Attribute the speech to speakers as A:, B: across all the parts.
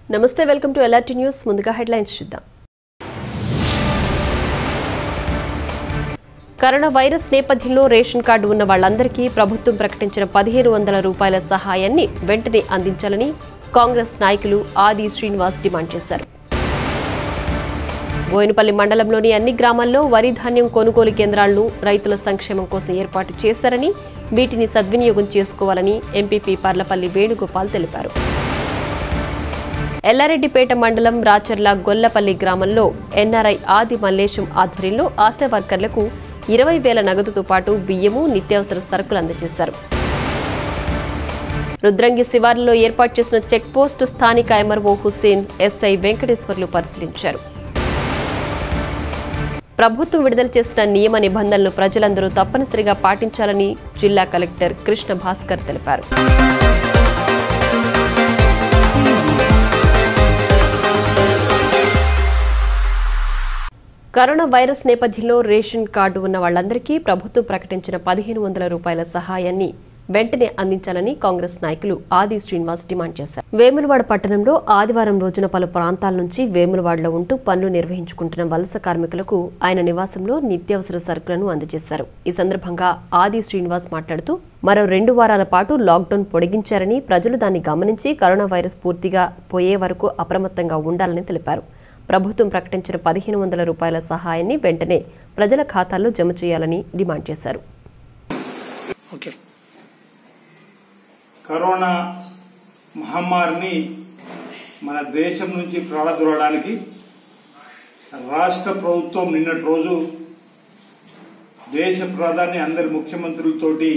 A: నమస్తే welcome to LRT news ముందుగా headlines చూద్దాం కరోనా వైరస్ నేపథ్యంలో రేషన్ కార్డు ఉన్న వాళ్ళందరికీ ప్రభుత్వం ప్రకటించిన పదిహేను వందల రూపాయల సహాయాన్ని వెంటనే అందించాలని కాంగ్రెస్ నాయకులు ఆది శ్రీనివాస్ డిమాండ్ చేశారు బోయినపల్లి మండలంలోని అన్ని గ్రామాల్లో వరి ధాన్యం కొనుగోలు కేంద్రాలను రైతుల సంక్షేమం కోసం ఏర్పాటు చేశారని వీటిని సద్వినియోగం చేసుకోవాలని ఎంపీపీ పర్లపల్లి వేణుగోపాల్ తెలిపారు ఎల్లారెడ్డిపేట మండలం రాచర్ల గొల్లపల్లి గ్రామంలో ఎన్ఆర్ఐ ఆది మల్లేశం ఆధ్వర్యంలో ఆశా వర్కర్లకు ఇరవై వేల నగదుతో పాటు బియ్యము నిత్యావసర సరుకులు అందజేశారు రుద్రంగి శివార్లలో ఏర్పాటు చేసిన చెక్ పోస్ట్ స్థానిక ఎంఆర్ఓ హుస్సేన్ ఎస్ఐ వెంకటేశ్వర్లు పరిశీలించారు ప్రభుత్వం విడుదల చేసిన నియమ నిబంధనలు ప్రజలందరూ తప్పనిసరిగా పాటించాలని జిల్లా కలెక్టర్ కృష్ణ భాస్కర్ తెలిపారు కరోనా వైరస్ నేపథ్యంలో రేషన్ కార్డు ఉన్న వాళ్లందరికీ ప్రభుత్వం ప్రకటించిన పదిహేను వందల రూపాయల సహాయాన్ని వెంటనే అందించాలని కాంగ్రెస్ నాయకులు ఆది శ్రీనివాస్ డిమాండ్ చేశారు వేములవాడ పట్టణంలో ఆదివారం రోజున పలు ప్రాంతాల నుంచి వేములవాడలో ఉంటూ పనులు నిర్వహించుకుంటున్న వలస కార్మికులకు ఆయన నివాసంలో నిత్యావసర సరుకులను అందజేశారు ఈ సందర్భంగా ఆది శ్రీనివాస్ మాట్లాడుతూ మరో రెండు వారాల పాటు లాక్డౌన్ పొడిగించారని ప్రజలు దాన్ని గమనించి కరోనా వైరస్ పూర్తిగా పోయే వరకు అప్రమత్తంగా ఉండాలని తెలిపారు ప్రభుత్వం ప్రకటించిన పదిహేను వందల రూపాయల సహాయాన్ని వెంటనే ప్రజల ఖాతాల్లో జమ చేయాలని డిమాండ్ చేశారు
B: ఓకే
C: కరోనా మహమ్మారిని మన దేశం నుంచి ప్రారంభించడానికి రాష్ట్ర ప్రభుత్వం నిన్నటి రోజు దేశ ప్రధాని అందరి ముఖ్యమంత్రులతోటి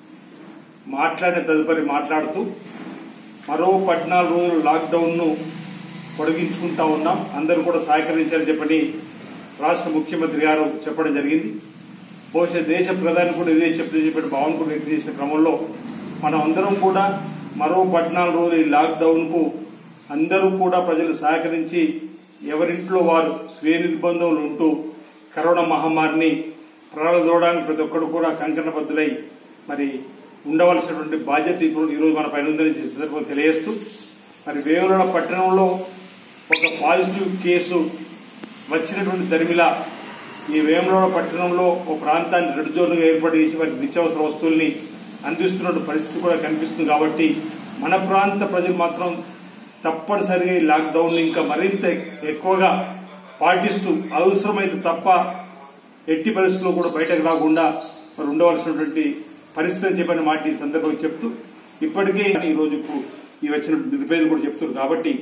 C: మాట్లాడిన తదుపరి మాట్లాడుతూ మరో పద్నాలుగు రోజులు లాక్డౌన్ను పొడిగించుకుంటా ఉన్నాం అందరూ కూడా సహకరించాలని చెప్పని రాష్ట్ర ముఖ్యమంత్రి గారు చెప్పడం జరిగింది బహుశా దేశ ప్రధాని కూడా ఇదే చెప్తే చెప్పిన భావన కూడా వ్యక్తం చేసిన క్రమంలో మనం అందరం కూడా మరో పద్నాలుగు రోజులు ఈ లాక్డౌన్ కు అందరూ కూడా ప్రజలు సహకరించి ఎవరింట్లో వారు స్వీయ నిర్బంధంలో ఉంటూ కరోనా మహమ్మారిని ప్రారంభించడానికి ప్రతి ఒక్కరు కూడా కంకణబద్దులై మరి ఉండవలసినటువంటి బాధ్యత ఇప్పుడు ఈరోజు మన పైన ఉందని ఈ సందర్భంగా తెలియజేస్తూ మరి వేములవాడ పట్టణంలో ఒక పాజిటివ్ కేసు వచ్చినటువంటి దరిమిలా ఈ వేములవాడ పట్టణంలో ఒక ప్రాంతాన్ని రెడ్ జోన్గా ఏర్పాటు చేసి వారికి నిత్యావసర వస్తువుల్ని అందిస్తున్న పరిస్థితి కూడా కనిపిస్తుంది కాబట్టి మన ప్రాంత ప్రజలు మాత్రం తప్పనిసరిగా ఈ లాక్డౌన్ ఇంకా మరింత ఎక్కువగా పాటిస్తూ అవసరమైతే తప్ప ఎట్టి పరిస్థితుల్లో కూడా బయటకు రాకుండా మరి ఉండవలసినటువంటి పరిస్థితి అని చెప్పని మాట ఈ సందర్భంగా చెప్తూ ఇప్పటికే ఈ రోజు ఈ వచ్చిన నిరుపేదలు కూడా చెప్తున్నారు కాబట్టి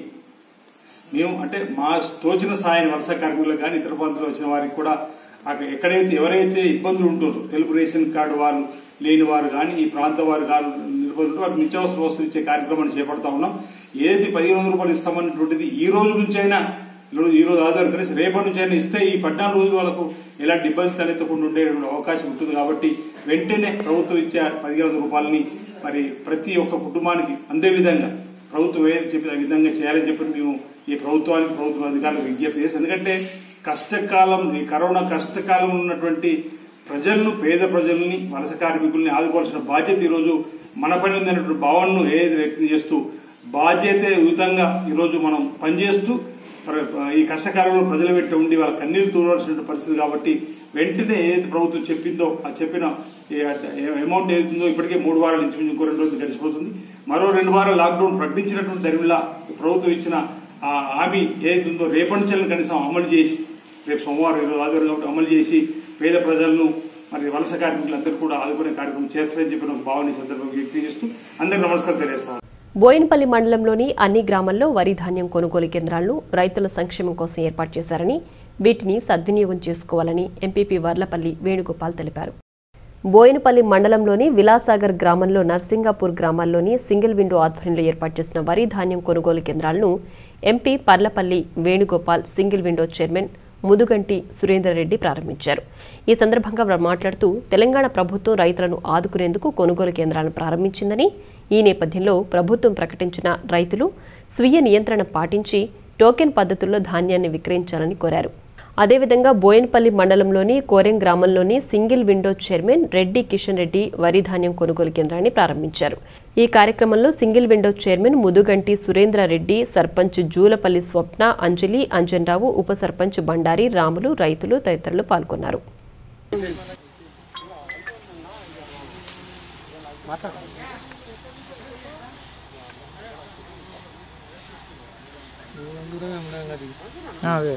C: మేము అంటే మా తోచిన సాయాన్ని వలస కార్మికులకు కానీ ఇతర ప్రాంతాల్లో వచ్చిన వారికి కూడా అక్కడ ఎక్కడైతే ఎవరైతే ఇబ్బందులు ఉంటుందో తెలుగు రేషన్ కార్డు వాళ్ళు లేని వారు కానీ ఈ ప్రాంత వారు కానీ నిర్బంధులు వారికి నిత్యావసర వస్తువులు ఇచ్చే కార్యక్రమాన్ని చేపడతా ఉన్నాం ఏది పదిహేను వందల రూపాయలు ఇస్తామన్నటువంటిది ఈ రోజు నుంచైనా ఈరోజు ఈ రోజు ఆధార్ కలిసి రేపటి నుంచి అయినా ఇస్తే ఈ పద్నాలుగు రోజులు వాళ్ళకు ఎలాంటి ఇబ్బంది తలెత్తకుండా ఉండే అవకాశం ఉంటుంది కాబట్టి వెంటనే ప్రభుత్వం ఇచ్చే పదిహేను వందల రూపాయలని మరి ప్రతి ఒక్క కుటుంబానికి అందే విధంగా ప్రభుత్వం ఏది చెప్పిన విధంగా చేయాలని చెప్పి మేము ఈ ప్రభుత్వానికి ప్రభుత్వ అధికారులకు విజ్ఞప్తి చేస్తాం ఎందుకంటే కష్టకాలం ఈ కరోనా కష్టకాలం ఉన్నటువంటి ప్రజలను పేద ప్రజల్ని వలస కార్మికుల్ని ఆదుకోవాల్సిన బాధ్యత ఈరోజు మన పని ఉందనేటువంటి భావనను ఏది వ్యక్తం చేస్తూ బాధ్యతయుతంగా ఈరోజు మనం పనిచేస్తూ ప్ర- ఈ కష్టకాలంలో ప్రజల వెంట ఉండి వాళ్ళ కన్నీరు తూడవలసిన పరిస్థితి కాబట్టి వెంటనే ఏది ప్రభుత్వం చెప్పిందో ఆ చెప్పిన ఏ అమౌంట్ ఏతుందో ఇప్పటికే మూడు వారాల నుంచి ఇంకో రెండు రోజులు గడిచిపోతుంది మరో రెండు వారాలు లాక్డౌన్ ప్రకటించినటువంటి దరిమిలా ప్రభుత్వం ఇచ్చిన ఆ హామీ ఏదైతుందో రేపటి నుంచి కనీసం అమలు చేసి రేపు సోమవారం ఈరోజు ఆదివారం కాబట్టి అమలు చేసి పేద ప్రజలను మరి వలస కార్మికులందరూ కూడా ఆదుకునే కార్యక్రమం చేస్తారని చెప్పిన ఒక భావన ఈ సందర్భంగా వ్యక్తం చేస్తూ అందరికీ నమస్కారం తెలియజేస్తాం
A: బోయినపల్లి మండలంలోని అన్ని గ్రామాల్లో వరి ధాన్యం కొనుగోలు కేంద్రాలను రైతుల సంక్షేమం కోసం ఏర్పాటు చేశారని వీటిని సద్వినియోగం చేసుకోవాలని ఎంపీపీ వర్లపల్లి వేణుగోపాల్ తెలిపారు బోయినపల్లి మండలంలోని విలాసాగర్ గ్రామంలో నర్సింగాపూర్ గ్రామాల్లోని సింగిల్ విండో ఆధ్వర్యంలో ఏర్పాటు చేసిన వరి ధాన్యం కొనుగోలు కేంద్రాలను MP Parlapalli Venugopal single window chairman Mudugunti Surender Reddy ప్రారంభించారు ఈ సందర్భంగా వారు మాట్లాడుతూ తెలంగాణ ప్రభుత్వం రైతులను ఆదుకునేందుకు కొనుగోలు కేంద్రాలను ప్రారంభించిందని ఈ నేపథ్యంలో ప్రభుత్వం ప్రకటించిన రైతులు స్వీయ నియంత్రణ పాటించి టోకెన్ పద్ధతుల్లో ధాన్యాన్ని విక్రయించాలని కోరారు అదేవిధంగా బోయన్పల్లి మండలంలోని కోరెం గ్రామంలోని single window chairman Reddy Kishan Reddy వరి ధాన్యం కొనుగోలు కేంద్రాన్ని ప్రారంభించారు ఈ కార్యక్రమంలో single window chairman Mudugunti Surendra Reddy sarpanch Julapalli స్వప్న అంజలి అంజన్రావు ఉప సర్పంచ్ బండారి రాములు రైతులు తదితరులు పాల్గొన్నారు
B: అదే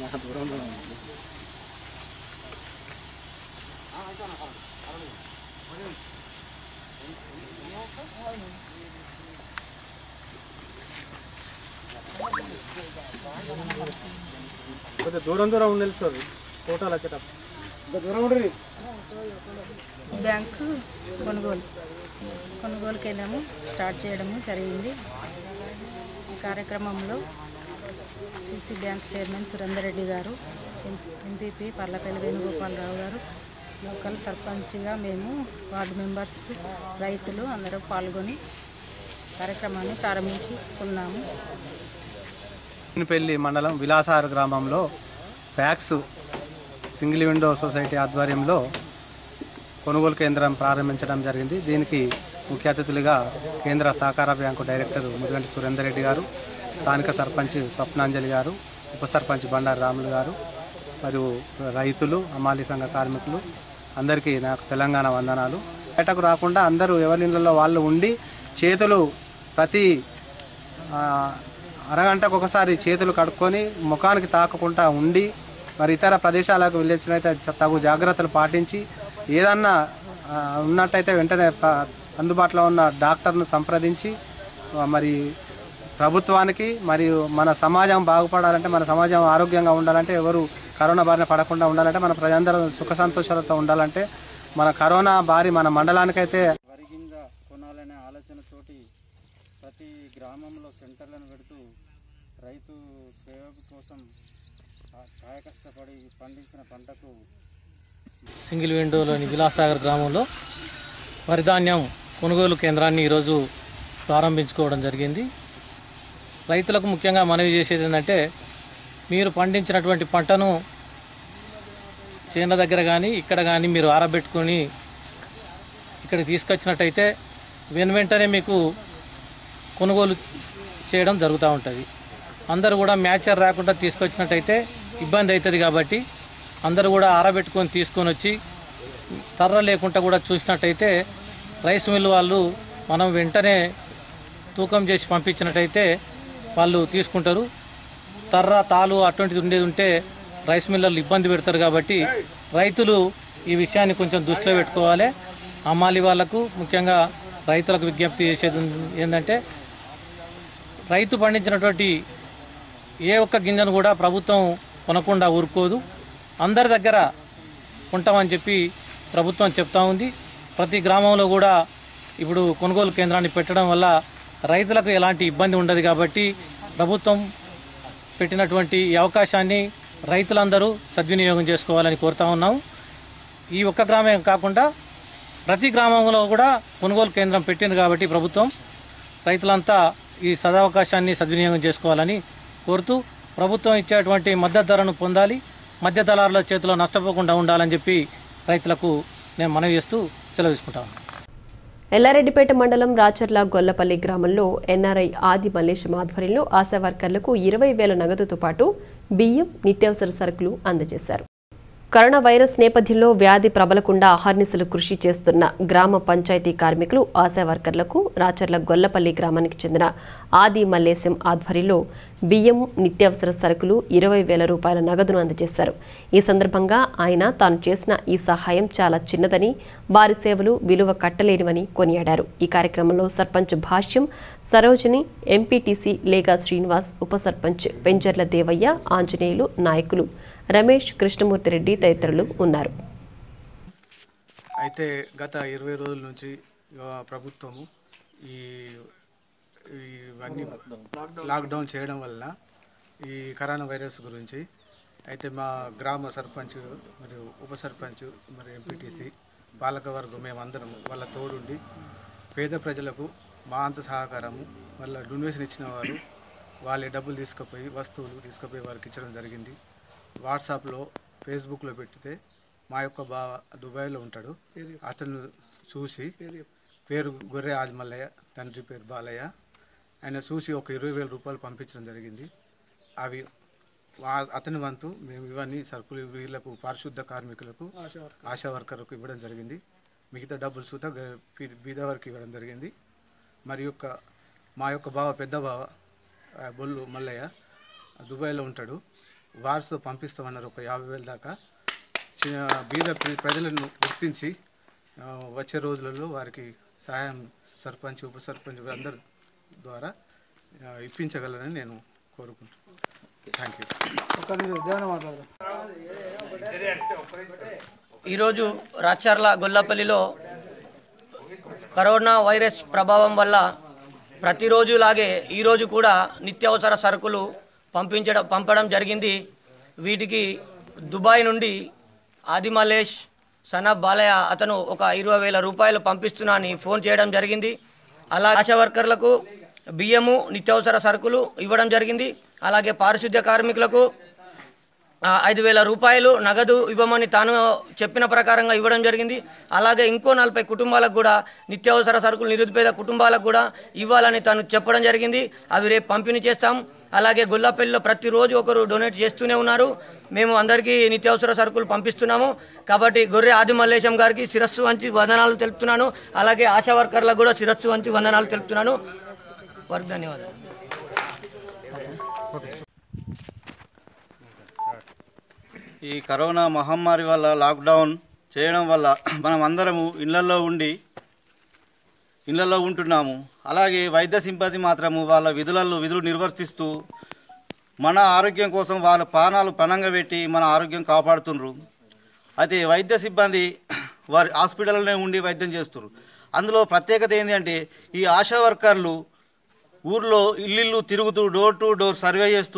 D: కొంచెం దూరం దూరం ఉండాలి సార్ ఫోటోలు వచ్చేటప్పుడు దూరం ఉండరు
E: బ్యాంకు కొనుగోలు కొనుగోలు కేంద్రము స్టార్ట్ చేయడము జరిగింది ఈ కార్యక్రమంలో CC bank chairman Surender Reddy గారు ఎంపీపీ పర్లపల్లి వేణుగోపాలరావు గారు లోకల్ సర్పంచ్గా మేము వార్డు మెంబర్స్ రైతులు అందరూ పాల్గొని కార్యక్రమాన్ని ప్రారంభించుకున్నాము
D: పెళ్లి మండలం విలాసారు గ్రామంలో ప్యాక్స్ సింగిల్ విండో సొసైటీ ఆధ్వర్యంలో కొనుగోలు కేంద్రం ప్రారంభించడం జరిగింది దీనికి ముఖ్య అతిథులుగా కేంద్ర సహకార బ్యాంకు డైరెక్టర్ ముదిగంటి సురేందర్ రెడ్డి గారు స్థానిక సర్పంచ్ స్వప్నాంజలి గారు ఉప సర్పంచ్ బండారు రాములు గారు మరియు రైతులు అమాలి సంఘ కార్మికులు అందరికీ నాకు తెలంగాణ వందనాలు బయటకు రాకుండా అందరూ ఎవరి ఇళ్ళలో వాళ్ళు ఉండి చేతులు ప్రతి ఆ, అరగంటకు ఒకసారి చేతులు కడుక్కొని ముఖానికి తాకకుండా ఉండి మరి ఇతర ప్రదేశాలకు వెళ్ళొచ్చినైతే చ- తగు జాగ్రత్తలు పాటించి ఏదన్నా ఆ, ఉన్నట్టయితే వెంటనే ప- అందుబాటులో ఉన్న డాక్టర్ను సంప్రదించి ఆ, మరి ప్రభుత్వానికి మరియు మన సమాజం బాగుపడాలంటే మన సమాజం ఆరోగ్యంగా ఉండాలంటే ఎవరు కరోనా బారిన పడకుండా ఉండాలంటే మన ప్రజలందరూ సుఖ సంతోషాలతో ఉండాలంటే మన కరోనా బారి మన మండలానికైతే
F: వరి గింజ కొనాలనే ఆలోచనతోటి ప్రతి గ్రామంలో సెంటర్లను పెడుతూ రైతు సేవ కోసం కా- కాయకష్టపడి పండించిన పంటకు
G: సింగిల్ విండోలోని విలాసాగర్ గ్రామంలో వరి ధాన్యం కొనుగోలు కేంద్రాన్ని ఈరోజు ప్రారంభించుకోవడం జరిగింది రైతులకు ముఖ్యంగా మనవి చేసేది ఏంటంటే మీరు పండించినటువంటి పంటను చేనుల దగ్గర కానీ ఇక్కడ కానీ మీరు ఆరబెట్టుకొని ఇక్కడికి తీసుకొచ్చినట్టయితే వెను వెంటనే మీకు కొనుగోలు చేయడం జరుగుతూ ఉంటుంది అందరూ కూడా మ్యాచర్ రాకుండా తీసుకొచ్చినట్టయితే ఇబ్బంది అవుతుంది కాబట్టి అందరూ కూడా ఆరబెట్టుకొని తీసుకొని వచ్చి తర్ర లేకుండా కూడా చూసినట్టయితే రైస్ మిల్ వాళ్ళు మనం వెంటనే తూకం చేసి పంపించినట్టయితే వాళ్ళు తీసుకుంటారు తర్ర తాలు అటువంటిది ఉండేది ఉంటే రైస్ మిల్లర్లు ఇబ్బంది పెడతారు కాబట్టి రైతులు ఈ విషయాన్ని కొంచెం దృష్టిలో పెట్టుకోవాలి అమ్మాలి వాళ్ళకు ముఖ్యంగా రైతులకు విజ్ఞప్తి చేసేది ఏంటంటే రైతు పండించినటువంటి ఏ ఒక్క గింజను కూడా ప్రభుత్వం కొనకుండా ఊరుకోదు అందరి దగ్గర ఉంటామని చెప్పి ప్రభుత్వం చెప్తా ఉంది ప్రతి గ్రామంలో కూడా ఇప్పుడు కొనుగోలు కేంద్రాన్ని పెట్టడం వల్ల రైతులకు ఎలాంటి ఇబ్బంది ఉండదు కాబట్టి ప్రభుత్వం పెట్టినటువంటి ఈ అవకాశాన్ని రైతులందరూ సద్వినియోగం చేసుకోవాలని కోరుతా ఉన్నాం ఈ ఒక్క గ్రామం కాకుండా ప్రతి గ్రామంలో కూడా కొనుగోలు కేంద్రం పెట్టింది కాబట్టి ప్రభుత్వం రైతులంతా ఈ సదవకాశాన్ని సద్వినియోగం చేసుకోవాలని కోరుతూ ప్రభుత్వం ఇచ్చేటువంటి మద్దతు ధరను పొందాలి మధ్య దళారుల చేతిలో నష్టపోకుండా ఉండాలని చెప్పి రైతులకు నేను మనవి చేస్తూ సెలవు తీసుకుంటాను
A: ఎల్లారెడ్డిపేట మండలం రాచర్ల గొల్లపల్లి గ్రామంలో ఎన్ఆర్ఐ ఆది మల్లేశం ఆధ్వర్యంలో ఆశా వర్కర్లకు ఇరవై వేల నగదుతో పాటు బియ్యం నిత్యావసర సరుకులు అందజేశారు కరోనా వైరస్ నేపథ్యంలో వ్యాధి ప్రబలకుండా అహర్నిశలు కృషి చేస్తున్న గ్రామ పంచాయతీ కార్మికులు ఆశా వర్కర్లకు రాచర్ల గొల్లపల్లి గ్రామానికి చెందిన ఆది మల్లేశం ఆధ్వర్యంలో బియ్యం నిత్యావసర సరుకులు ఇరవై వేల రూపాయల నగదును అందజేశారు ఈ సందర్భంగా ఆయన తాను చేసిన ఈ సహాయం చాలా చిన్నదని వారి సేవలు విలువ కట్టలేనివని కొనియాడారు ఈ కార్యక్రమంలో సర్పంచ్ భాష్యం సరోజిని ఎంపీటీసీ లేగా శ్రీనివాస్ ఉప సర్పంచ్ పెంజర్ల దేవయ్య ఆంజనేయులు నాయకులు రమేష్ కృష్ణమూర్తిరెడ్డి తదితరులు ఉన్నారు
D: అయితే గత ఇరవై రోజుల నుంచి ఆ, ప్రభుత్వము ఈ ఈ ఇవన్నీ లాక్డౌన్ చేయడం వల్ల ఈ కరోనా వైరస్ గురించి అయితే మా గ్రామ సర్పంచ్ మరియు ఉప సర్పంచ్ మరి ఎంపీటీసీ పాలకవర్గం మేమందరం వాళ్ళ తోడుండి పేద ప్రజలకు మా అంత సహకారము వాళ్ళ డొనేషన్ ఇచ్చిన వారు వాళ్ళే డబ్బులు తీసుకుపోయి వస్తువులు తీసుకుపోయి వారికి ఇచ్చడం జరిగింది వాట్సాప్లో ఫేస్బుక్లో పెట్టితే మా యొక్క బావ దుబాయ్లో ఉంటాడు అతను చూసి పేరు గొర్రె ఆదిమల్లయ్య తండ్రి పేరు బాలయ్య ఆయన చూసి ఒక ఇరవై వేల రూపాయలు పంపించడం జరిగింది అవి వా- అతని వంతు మేము ఇవన్నీ సరుకులు వీళ్ళకు పారిశుద్ధ కార్మికులకు ఆశా వర్కర్లకు ఇవ్వడం జరిగింది మిగతా డబ్బులు సుతా గ- పీ- బీద వారికి ఇవ్వడం జరిగింది మరి యొక్క మా యొక్క బావ పెద్ద బావ ఆ, బొల్లు మల్లయ్య దుబాయ్లో ఉంటాడు వారితో పంపిస్తామన్నారు ఒక యాభై వేల దాకా చి- బీద ప్ర- ప్రజలను గుర్తించి ఆ, వచ్చే రోజులలో వారికి సహాయం సర్పంచ్ ఉప సర్పంచ్ అందరి ద్వారా ఆ, ఇప్పించగలరని నేను కోరుకుంటున్నాను థ్యాంక్ యూ
H: ఈరోజు రాచర్ల గొల్లపల్లిలో కరోనా వైరస్ ప్రభావం వల్ల ప్రతిరోజులాగే ఈరోజు కూడా నిత్యావసర సరుకులు పంపించడం పంపడం జరిగింది వీటికి దుబాయ్ నుండి ఆదిమలేష్ సనబ్ బాలయ్య అతను ఒక ఇరవై వేల రూపాయలు పంపిస్తున్నా అని ఫోన్ చేయడం జరిగింది అలా ఆశా వర్కర్లకు బియ్యము నిత్యావసర సరుకులు ఇవ్వడం జరిగింది అలాగే పారిశుద్ధ్య కార్మికులకు ఆ, ఐదు వేల రూపాయలు నగదు ఇవ్వమని తాను చెప్పిన ప్రకారంగా ఇవ్వడం జరిగింది అలాగే ఇంకో నలభై కుటుంబాలకు కూడా నిత్యావసర సరుకులు నిరుపేద కుటుంబాలకు కూడా ఇవ్వాలని తాను చెప్పడం జరిగింది అవి రేపు పంపిణీ చేస్తాం అలాగే గొల్లపల్లిలో ప్రతిరోజు ఒకరు డొనేట్ చేస్తూనే ఉన్నారు మేము అందరికీ నిత్యావసర సరుకులు పంపిస్తున్నాము కాబట్టి గొర్రె ఆది మల్లేశం గారికి శిరస్సు వంచి వందనాలు తెలుపుతున్నాను అలాగే ఆశా వర్కర్లకు కూడా శిరస్సు వంచి వందనాలు తెలుపుతున్నాను వారికి ధన్యవాదాలు
F: ఈ కరోనా మహమ్మారి వల్ల లాక్డౌన్ చేయడం వల్ల మనం అందరము ఇళ్లలో ఉండి ఇళ్లలో ఉంటున్నాము అలాగే వైద్య సిబ్బంది మాత్రము వాళ్ళ విధులలో విధులు నిర్వర్తిస్తూ మన ఆరోగ్యం కోసం వాళ్ళ ప్రాణాలు పణంగా పెట్టి మన ఆరోగ్యం కాపాడుతుండ్రు అయితే వైద్య సిబ్బంది వారి హాస్పిటల్లోనే ఉండి వైద్యం చేస్తారు అందులో ప్రత్యేకత ఏంటి అంటే ఈ ఆశా వర్కర్లు ఊర్లో ఇల్లు తిరుగుతూ డోర్ టు డోర్ సర్వే చేస్తూ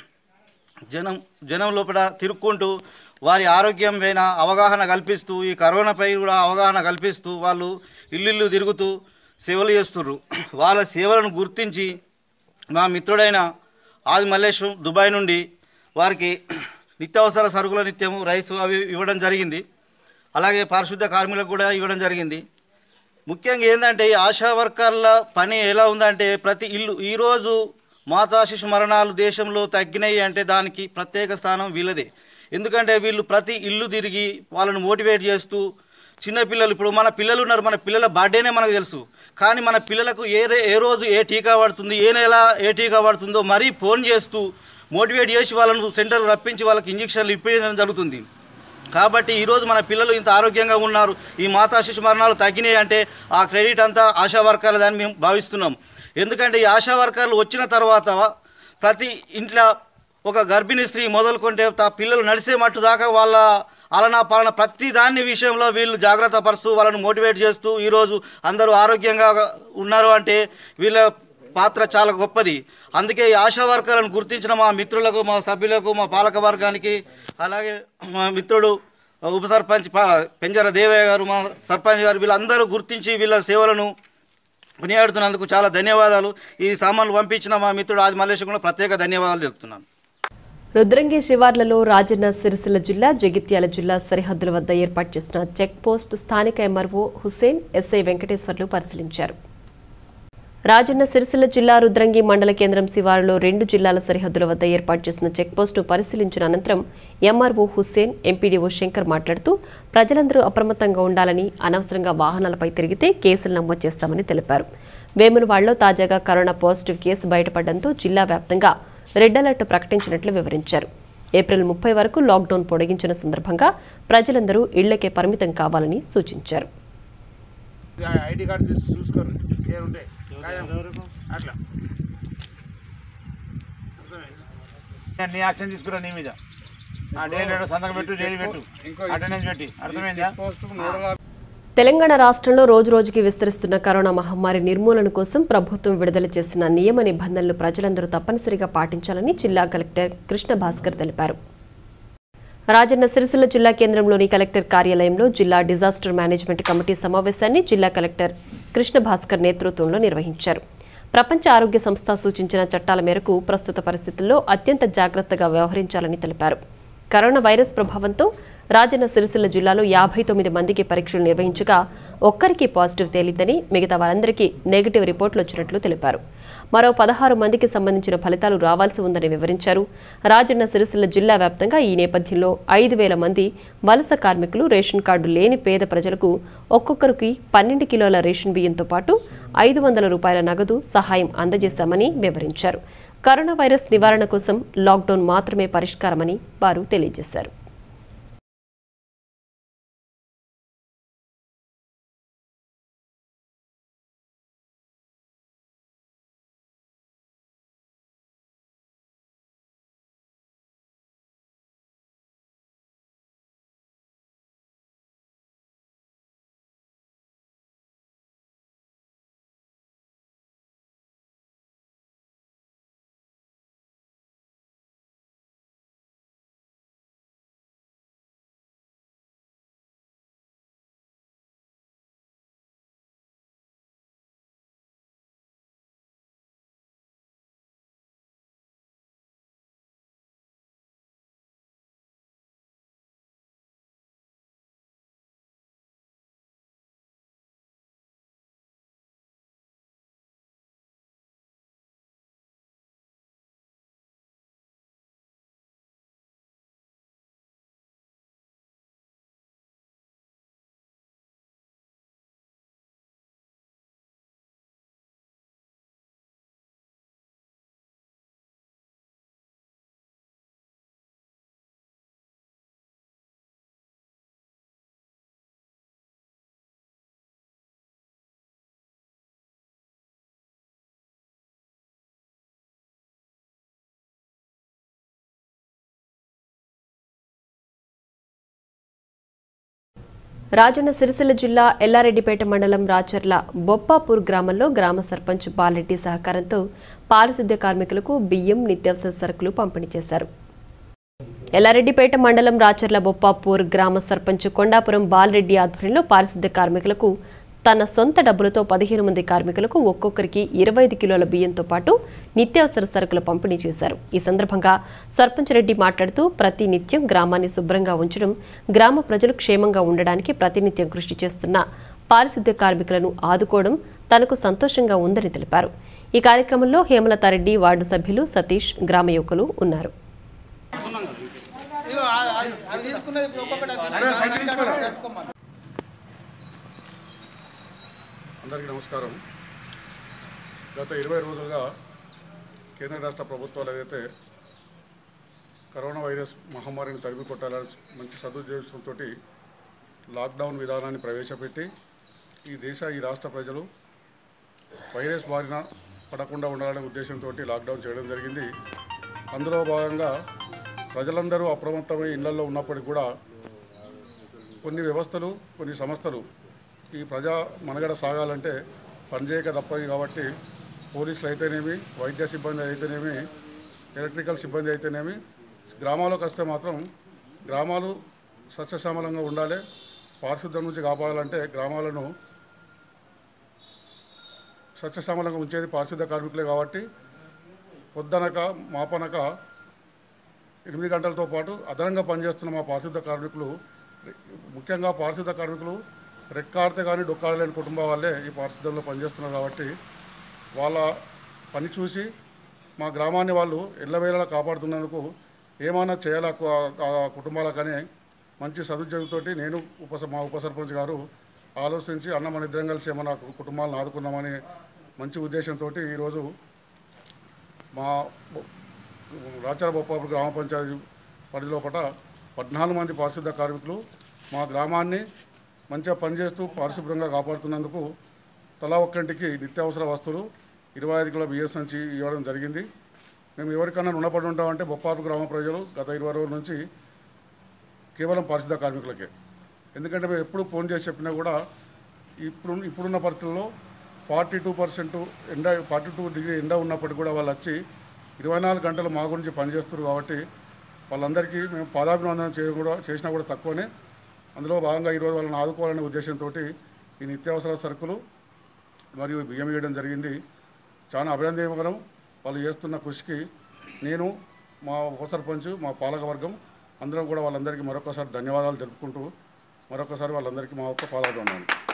F: జనం జనం లోపల తిరుక్కుంటూ వారి ఆరోగ్యం పైన అవగాహన కల్పిస్తూ ఈ కరోనాపై కూడా అవగాహన కల్పిస్తూ వాళ్ళు ఇల్లు తిరుగుతూ సేవలు చేస్తుర్రు వాళ్ళ సేవలను గుర్తించి మా మిత్రుడైన ఆది మల్లేశం దుబాయ్ నుండి వారికి నిత్యావసర సరుకుల నిత్యము రైసు అవి ఇవ్వడం జరిగింది అలాగే పారిశుద్ధ కార్మికులకు కూడా ఇవ్వడం జరిగింది ముఖ్యంగా ఏంటంటే ఈ ఆశా వర్కర్ల పని ఎలా ఉందంటే ప్రతి ఇల్లు ఈరోజు మాతా శిశు మరణాలు దేశంలో తగ్గినాయి అంటే దానికి ప్రత్యేక స్థానం వీళ్ళదే ఎందుకంటే వీళ్ళు ప్రతి ఇల్లు తిరిగి వాళ్ళను మోటివేట్ చేస్తూ చిన్నపిల్లలు ఇప్పుడు మన పిల్లలు ఉన్నారు మన పిల్లల బర్త్డేనే మనకు తెలుసు కానీ మన పిల్లలకు ఏ రే- ఏ రోజు ఏ టీకా పడుతుంది ఏ నెల ఏ టీకా పడుతుందో మరీ ఫోన్ చేస్తూ మోటివేట్ చేసి వాళ్ళను సెంటర్ రప్పించి వాళ్ళకి ఇంజక్షన్లు ఇప్పించడం జరుగుతుంది కాబట్టి ఈరోజు మన పిల్లలు ఇంత ఆరోగ్యంగా ఉన్నారు ఈ మాతా శిశు మరణాలు తగ్గినాయి అంటే ఆ క్రెడిట్ అంతా ఆశా వర్కర్లదని మేము భావిస్తున్నాం ఎందుకంటే ఈ ఆశా వర్కర్లు వచ్చిన తర్వాత ప్రతి ఇంట్లో ఒక గర్భిణీ స్త్రీ మొదలుకుంటే తా పిల్లలు నడిసే మట్టు దాకా వాళ్ళ అలనా పాలన ప్రతి దాని విషయంలో వీళ్ళు జాగ్రత్త పరుస్తూ వాళ్ళని మోటివేట్ చేస్తూ ఈరోజు అందరూ ఆరోగ్యంగా ఉన్నారు అంటే వీళ్ళ పాత్ర చాలా గొప్పది అందుకే ఈ ఆశా వర్కర్లను గుర్తించిన మా మిత్రులకు మా సభ్యులకు మా పాలక వర్గానికి అలాగే మా మిత్రుడు ఉప సర్పంచ్ పా- పెంజర దేవయ్య గారు మా సర్పంచ్ గారు వీళ్ళందరూ గుర్తించి వీళ్ళ సేవలను కొనియాడుతున్నందుకు చాలా ధన్యవాదాలు ఈ సామాన్లు పంపించిన మా మిత్రుడు ఆది మల్లేశ్వరం కూడా ప్రత్యేక ధన్యవాదాలు చెప్తున్నాను
A: రుద్రంగి శివార్లలో రాజన్న సిరిసిల్ల జిల్లా జగిత్యాల జిల్లా సరిహద్దుల వద్ద ఏర్పాటు చేసిన చెక్ పోస్ట్ స్థానిక ఎంఆర్ఓ హుస్సేన్ ఎస్ఐ వెంకటేశ్వర్లు పరిశీలించారు రాజన్న సిరిసిల్ల జిల్లా రుద్రంగి మండల కేంద్రం శివారులో రెండు జిల్లాల సరిహద్దుల వద్ద ఏర్పాటు చేసిన చెక్పోస్టును పరిశీలించిన అనంతరం ఎంఆర్ఓ హుస్సేన్ ఎంపీడీఓ శంకర్ మాట్లాడుతూ ప్రజలందరూ అప్రమత్తంగా ఉండాలని అనవసరంగా వాహనాలపై తిరిగితే కేసులు నమోదు చేస్తామని తెలిపారు వేములవాడలో తాజాగా కరోనా పాజిటివ్ కేసు బయటపడడంతో జిల్లా వ్యాప్తంగా రెడ్ అలర్ట్ ప్రకటించినట్లు వివరించారు ఏప్రిల్ ముప్పై వరకు లాక్డౌన్ పొడిగించిన సందర్భంగా ప్రజలందరూ ఇళ్లకే పరిమితం కావాలని సూచించారు
B: ఐడి కార్డు తీసి చూసుకోరు ఏముంటాయి అట్లా అర్థమైందా? నీ యాక్షన్ తీసుకురా నీ మీద ఆ డైలీ సంతకం పెట్టు డైలీ పెట్టు అటెండెన్స్ పెట్టి అర్థమైందా
A: తెలంగాణ రాష్ట్రంలో రోజురోజుకి విస్తరిస్తున్న కరోనా మహమ్మారి నిర్మూలన కోసం ప్రభుత్వం విడుదల చేసిన నియమ నిబంధనలు ప్రజలందరూ తప్పనిసరిగా పాటించాలని జిల్లా కలెక్టర్ కృష్ణ భాస్కర్ తెలిపారు రాజన్న సిరిసిల్ల జిల్లా కేంద్రంలోని కలెక్టర్ కార్యాలయంలో జిల్లా డిజాస్టర్ మేనేజ్మెంట్ కమిటీ సమావేశాన్ని జిల్లా కలెక్టర్ కృష్ణ భాస్కర్ నేతృత్వంలో నిర్వహించారు ప్రపంచ ఆరోగ్య సంస్థ సూచించిన చట్టాల మేరకు ప్రస్తుత పరిస్థితుల్లో అత్యంత జాగ్రత్తగా వ్యవహరించాలని తెలిపారు కరోనా వైరస్ ప్రభావంతో రాజన్న సిరిసిల్ల జిల్లాలో యాభై తొమ్మిది మందికి పరీక్షలు నిర్వహించగా ఒక్కరికి పాజిటివ్ తేలిందని మిగతా వారందరికీ నెగిటివ్ రిపోర్టులు వచ్చినట్లు తెలిపారు మరో పదహారు మందికి సంబంధించిన ఫలితాలు రావాల్సి ఉందని వివరించారు రాజన్న సిరిసిల్ల జిల్లా వ్యాప్తంగా ఈ నేపథ్యంలో ఐదు వేల మంది వలస కార్మికులు రేషన్ కార్డు లేని పేద ప్రజలకు ఒక్కొక్కరికి పన్నెండు కిలోల రేషన్ బియ్యంతో పాటు ఐదు వందల రూపాయల నగదు సహాయం అందజేశామని వివరించారు కరోనా వైరస్ నివారణ కోసం లాక్డౌన్ మాత్రమే పరిష్కారమని వారు తెలియజేశారు రాజన్న సిరిసిల్ల జిల్లా ఎల్లారెడ్డిపేట మండలం రాచర్ల బొప్పాపూర్ గ్రామంలో గ్రామ సర్పంచ్ బాలరెడ్డి సహకారంతో పారిశుద్ధ్య కార్మికులకు బియ్యం నిత్యావసర సరుకులు పంపిణీ చేశారు ఎల్లారెడ్డిపేట మండలం రాచర్ల బొప్పాపూర్ గ్రామ సర్పంచ్ కొండాపురం బాలరెడ్డి ఆధ్వర్యంలో పారిశుద్ధ్య కార్మికులకు తన సొంత డబ్బులతో పదిహేను మంది కార్మికులకు ఒక్కొక్కరికి ఇరవై ఐదు కిలోల బియ్యంతో పాటు నిత్యావసర సరుకులు పంపిణీ చేశారు ఈ సందర్భంగా సర్పంచ్ రెడ్డి మాట్లాడుతూ ప్రతి నిత్యం గ్రామాన్ని శుభ్రంగా ఉంచడం గ్రామ ప్రజలు క్షేమంగా ఉండడానికి ప్రతినిత్యం కృషి చేస్తున్న పారిశుద్ధ్య కార్మికులను ఆదుకోవడం తనకు సంతోషంగా ఉందని తెలిపారు ఈ కార్యక్రమంలో హేమలతారెడ్డి వార్డు సభ్యులు సతీష్ గ్రామ యువకులు ఉన్నారు
I: అందరికీ నమస్కారం గత ఇరవై రోజులుగా కేంద్ర రాష్ట్ర ప్రభుత్వాలు ఏదైతే కరోనా వైరస్ మహమ్మారిని తరిమి కొట్టాలని మంచి సదుద్దేశంతో లాక్డౌన్ విధానాన్ని ప్రవేశపెట్టి ఈ దేశ ఈ రాష్ట్ర ప్రజలు వైరస్ బారిన పడకుండా ఉండాలనే ఉద్దేశంతో లాక్డౌన్ చేయడం జరిగింది అందులో భాగంగా ప్రజలందరూ అప్రమత్తమై ఇళ్లలో ఉన్నప్పటికీ కూడా కొన్ని వ్యవస్థలు కొన్ని సంస్థలు ఈ ప్రజా మనగడ సాగాలంటే పనిచేయక తప్పదు కాబట్టి పోలీసులు అయితేనేమి వైద్య సిబ్బంది అయితేనేమి ఎలక్ట్రికల్ సిబ్బంది అయితేనేమి గ్రామాలకు వస్తే మాత్రం గ్రామాలు సస్యశ్యామలంగా ఉండాలి పారిశుద్ధ్యం నుంచి కాపాడాలంటే గ్రామాలను సస్యశ్యామలంగా ఉంచేది పారిశుద్ధ కార్మికులే కాబట్టి పొద్దనక మాపనక ఎనిమిది గంటలతో పాటు అదనంగా పనిచేస్తున్న మా పారిశుద్ధ కార్మికులు ముఖ్యంగా పారిశుద్ధ కార్మికులు రెక్కాడితే కానీ డొక్కాడలేని కుటుంబం వాళ్ళే ఈ పారిశుద్ధ్యంలో పనిచేస్తున్నారు కాబట్టి వాళ్ళ పని చూసి మా గ్రామాన్ని వాళ్ళు ఎల్లవేళలా కాపాడుతున్నందుకు ఏమైనా చేయాలా కు- ఆ కుటుంబాలకనే మంచి సదుద్యోగంతో నేను ఉప మా ఉప సర్పంచ్ గారు ఆలోచించి అన్న మన ఇద్దరం కలిసి ఏమన్నా కు- కుటుంబాలను ఆదుకుందామని మంచి ఉద్దేశంతో ఈరోజు మా రాచార బొప్పాపు గ్రామ పంచాయతీ పరిధిలోపట పద్నాలుగు మంది పారిశుద్ధ కార్మికులు మా గ్రామాన్ని మంచిగా పనిచేస్తూ పారిశుభ్రంగా కాపాడుతున్నందుకు తలా ఒక్కంటికి నిత్యావసర వస్తువులు ఇరవై ఐదు కిలో బియ్యం నుంచి ఇవ్వడం జరిగింది మేము ఎవరికన్నా రుణపడి ఉంటామంటే బొప్పాపు గ్రామ ప్రజలు గత ఇరవై రోజుల నుంచి కేవలం పారిశుద్ధ కార్మికులకే ఎందుకంటే మేము ఎప్పుడు ఫోన్ చేసి చెప్పినా కూడా ఇప్పుడు ఇప్పుడున్న పరిస్థితుల్లో ఫార్టీ టూ పర్సెంట్ ఎండ ఫార్టీ టూ డిగ్రీ ఎండ ఉన్నప్పటికీ కూడా వాళ్ళు వచ్చి ఇరవై నాలుగు గంటలు మా గురించి పనిచేస్తారు కాబట్టి వాళ్ళందరికీ మేము పాదాభివందనం చేయ కూడా చేసినా కూడా తక్కువనే అందులో భాగంగా ఈరోజు వాళ్ళని ఆదుకోవాలనే ఉద్దేశంతో ఈ నిత్యావసర సరుకులు మరియు బియ్యం ఇవ్వడం జరిగింది చాలా అభినందనకరం వాళ్ళు చేస్తున్న కృషికి నేను మా ఉప సర్పంచ్ మా పాలకవర్గం అందరం కూడా వాళ్ళందరికీ మరొకసారి ధన్యవాదాలు తెలుపుకుంటూ మరొకసారి వాళ్ళందరికీ మా యొక్క పాదాలు ఉన్నాను